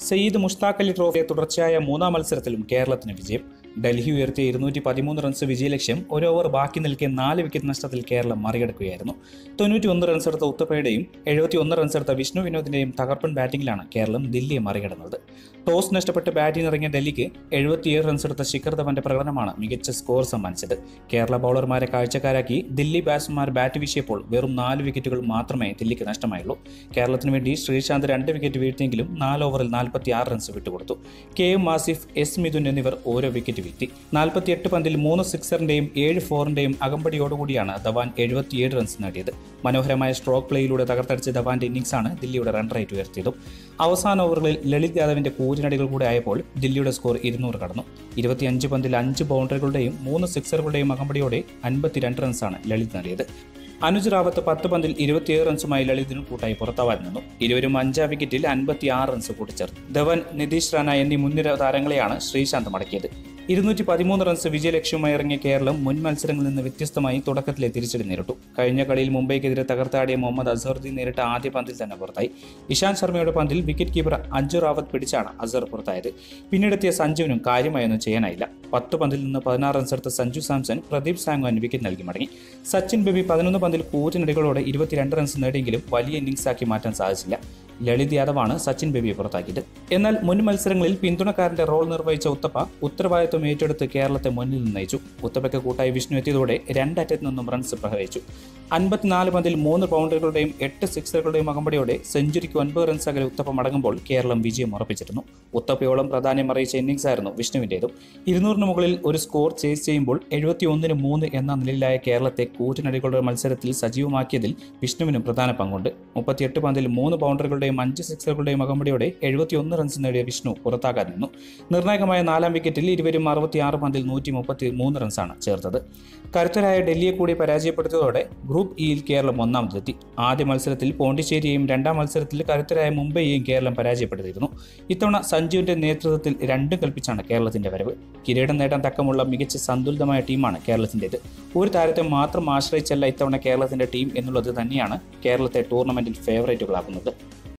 സയ്യിദ് മുഷ്താഖ് അലി ട്രോഫിയെ തുടർച്ചയായ മൂന്നാം മത്സരത്തിലും കേരളത്തിന് വിജയം ഡൽഹി ഉയർത്തിയ ഇരുന്നൂറ്റി പതിമൂന്ന് റൺസ് വിജയലക്ഷ്യം ഒരു ഓവർ ബാക്കി നിൽക്കെ നാല് വിക്കറ്റ് നഷ്ടത്തിൽ കേരളം മറികടക്കുകയായിരുന്നു തൊണ്ണൂറ്റി ഒന്ന് റൺസ് എടുത്ത ഉത്തപ്പയുടെയും എഴുപത്തി ഒന്ന് റൺസ് എടുത്ത വിഷ്ണു വിനോദിന്റെയും തകർപ്പൻ ബാറ്റിംഗിലാണ് കേരളം ദില്ലിയെ മറികടന്നത് ടോസ് നഷ്ടപ്പെട്ട് ബാറ്റിംഗ് ഇറങ്ങിയ ഡൽഹിക്ക് എഴുപത്തിയേഴ് റൺസ് എടുത്ത ശിഖർ ധവന്റെ പ്രകടനമാണ് മികച്ച സ്കോർ സമ്മാനിച്ചത് കേരള ബൗളർമാരെ കാഴ്ചക്കാരാക്കി ദില്ലി ബാറ്റ്സ്മാൻമാർ ബാറ്റ് വീശിയപ്പോൾ വെറും നാല് വിക്കറ്റുകൾ മാത്രമേ ദില്ലിക്ക് നഷ്ടമായുള്ളൂ കേരളത്തിന് വേണ്ടി ശ്രീശാന്ത് രണ്ട് വിക്കറ്റ് വീഴ്ത്തിയെങ്കിലും നാല് ഓവറിൽ നാൽപ്പത്തി ആറ് റൺസ് വിട്ടുകൊടുത്തു K M Asif S Mithun എന്നിവർ ഓരോ വിക്കറ്റ് വീഴ്ത്തി നാൽപ്പത്തിയെട്ട് പന്തിൽ മൂന്ന് സിക്സറിന്റെയും ഏഴ് ഫോറിന്റെയും അകമ്പടിയോടുകൂടിയാണ് ധവാൻ എഴുപത്തിയേഴ് റൺസ് നേടിയത് മനോഹരമായ സ്ട്രോക്ക് പ്ലേയിലൂടെ തകർത്തടിച്ച ധവാന്റെ ഇന്നിംഗ്സാണ് ദില്ലിയുടെ റൺ റേറ്റ് ഉയർത്തിയതും അവസാന ഓവറുകളിൽ ലളിത് യാദവിന്റെ കൂരിനടികൾ കൂടെ ആയപ്പോൾ ദില്ലിയുടെ സ്കോർ ഇരുന്നൂറ് കടന്നു ഇരുപത്തിയഞ്ച് പന്തിൽ അഞ്ച് ബൗണ്ടറികളുടെയും മൂന്ന് സിക്സറുകളുടെയും അകമ്പടിയോടെ അൻപത്തിരണ്ട് റൺസാണ് ലളിത് നേടിയത് അനുജ് റാവത്ത് പത്ത് പന്തിൽ ഇരുപത്തിയേഴ് റൺസുമായി ലളിതിനും കൂട്ടായി പുറത്താവാൻ നിന്നു ഇരുവരും അഞ്ചാം വിക്കറ്റിൽ അൻപത്തി ആറ് റൺസ് കൂട്ടിച്ചേർത്തു ധവൻ നിതീഷ് റാന എന്നീ മുൻനിര താരങ്ങളെയാണ് ശ്രീശാന്ത് മടക്കിയത് ഇരുന്നൂറ്റി പതിമൂന്ന് റൺസ് വിജയലക്ഷ്യവുമായി ഇറങ്ങിയ കേരളം മുൻ മത്സരങ്ങളിൽ നിന്ന് വ്യത്യസ്തമായി തുടക്കത്തിലെ തിരിച്ചടി നേരിട്ടു കഴിഞ്ഞ കളിയിൽ മുംബൈക്കെതിരെ തകർത്താടിയ മുഹമ്മദ് അസറുദ്ദീൻ നേരിട്ട ആദ്യ പന്തിൽ തന്നെ പുറത്തായി ഇഷാന്ത് ശർമ്മയുടെ പന്തിൽ വിക്കറ്റ് കീപ്പർ അഞ്ജു റാവത്ത് പിടിച്ചാണ് അസർ പുറത്തായത് പിന്നീടെത്തിയ സഞ്ജുവിനും കാര്യമായൊന്നും ചെയ്യാനായില്ല പത്ത് പന്തിൽ നിന്ന് പതിനാറ് റൺസ് എടുത്ത സഞ്ജു സാംസൺ പ്രദീപ് സാങ്വാൻ വിക്കറ്റ് നൽകി മടങ്ങി സച്ചിൻ ബേബി പതിനൊന്ന് പന്തിൽ കൂറ്റിനടികളോടെ ഇരുപത്തിരണ്ട് റൺസ് നേടിയെങ്കിലും വലിയ ഇന്നിംഗ്സ് ആക്കി മാറ്റാൻ സാധിച്ചില്ല ലളിത് യാദവാണ് സച്ചിൻ ബേബിയെ പുറത്താക്കിയത് എന്നാൽ മുൻ മത്സരങ്ങളിൽ പിന്തുണക്കാരന്റെ റോൾ നിർവഹിച്ച ഉത്തപ്പ ഉത്തരവാദിത്വം ഏറ്റെടുത്ത് കേരളത്തെ മുന്നിൽ നിന്ന് നയിച്ചു ഉത്തപ്പയ്ക്ക് കൂട്ടായി വിഷ്ണു എത്തിയതോടെ രണ്ടറ്റത്ത് നിന്നും റൺസ് പ്രഹരിച്ചു അൻപത്തിനാല് പന്തിൽ മൂന്ന് ബൗണ്ടറികളുടെയും എട്ട് സിക്സറുകളുടെയും അകമ്പടിയോടെ സെഞ്ചുറിക്ക് ഒൻപത് റൺസ് അകലെ ഉത്തപ്പ മടങ്ങുമ്പോൾ കേരളം വിജയം ഉറപ്പിച്ചിരുന്നു ഉത്തപ്പയോളം പ്രാധാന്യം അറിയിച്ച ഇന്നിംഗ്സ് ആയിരുന്നു വിഷ്ണുവിൻ്റേതും ഇരുന്നൂറിന് മുകളിൽ ഒരു സ്കോർ ചേസ് ചെയ്യുമ്പോൾ എഴുപത്തി ഒന്നിന് മൂന്ന് എന്ന നിലയിലായ കേരളത്തെ കൂറ്റിനടികളുടെ മത്സരത്തിൽ സജീവമാക്കിയതിൽ വിഷ്ണുവിനും പ്രധാന പങ്കുണ്ട് മുപ്പത്തിയെട്ട് പന്തിൽ മൂന്ന് ബൗണ്ടറികളുടെയും അഞ്ച് സിക്സറുകളുടെയും അകമ്പടിയോടെ എഴുപത്തിയൊന്ന് റൺസ് നേടിയ വിഷ്ണു പുറത്താകാൻ നിന്നു നിർണായകമായ നാലാം വിക്കറ്റിൽ ഇരുവരും അറുപത്തിയാറ് പന്തിൽ നൂറ്റി മുപ്പത്തി മൂന്ന് റൺസാണ് ചേർത്തത് കരുത്തരായ ഡൽഹിയെ കൂടി പരാജയപ്പെടുത്തിയതോടെ ഗ്രൂപ്പ് ഇയിൽ കേരളം ഒന്നാമതെത്തി ആദ്യ മത്സരത്തിൽ പോണ്ടിച്ചേരിയെയും രണ്ടാം മത്സരത്തിൽ കരുത്തരായ മുംബൈയെയും കേരളം പരാജയപ്പെടുത്തിയിരുന്നു ഇത്തവണ സഞ്ജുവിന്റെ നേതൃത്വത്തിൽ രണ്ടും കൽപ്പിച്ചാണ് കേരളത്തിന്റെ വരവ് കിരീടം നേടാൻ തക്കമുള്ള മികച്ച സന്തുലിതമായ ടീമാണ് കേരളത്തിൻ്റെത് ഒരു താരത്തെ മാത്രം ആശ്രയിച്ചല്ല ഇത്തവണ കേരളത്തിന്റെ ടീം എന്നുള്ളത് തന്നെയാണ് കേരളത്തെ ടൂർണമെന്റിൽ ഫേവറേറ്റുകളാക്കുന്നത്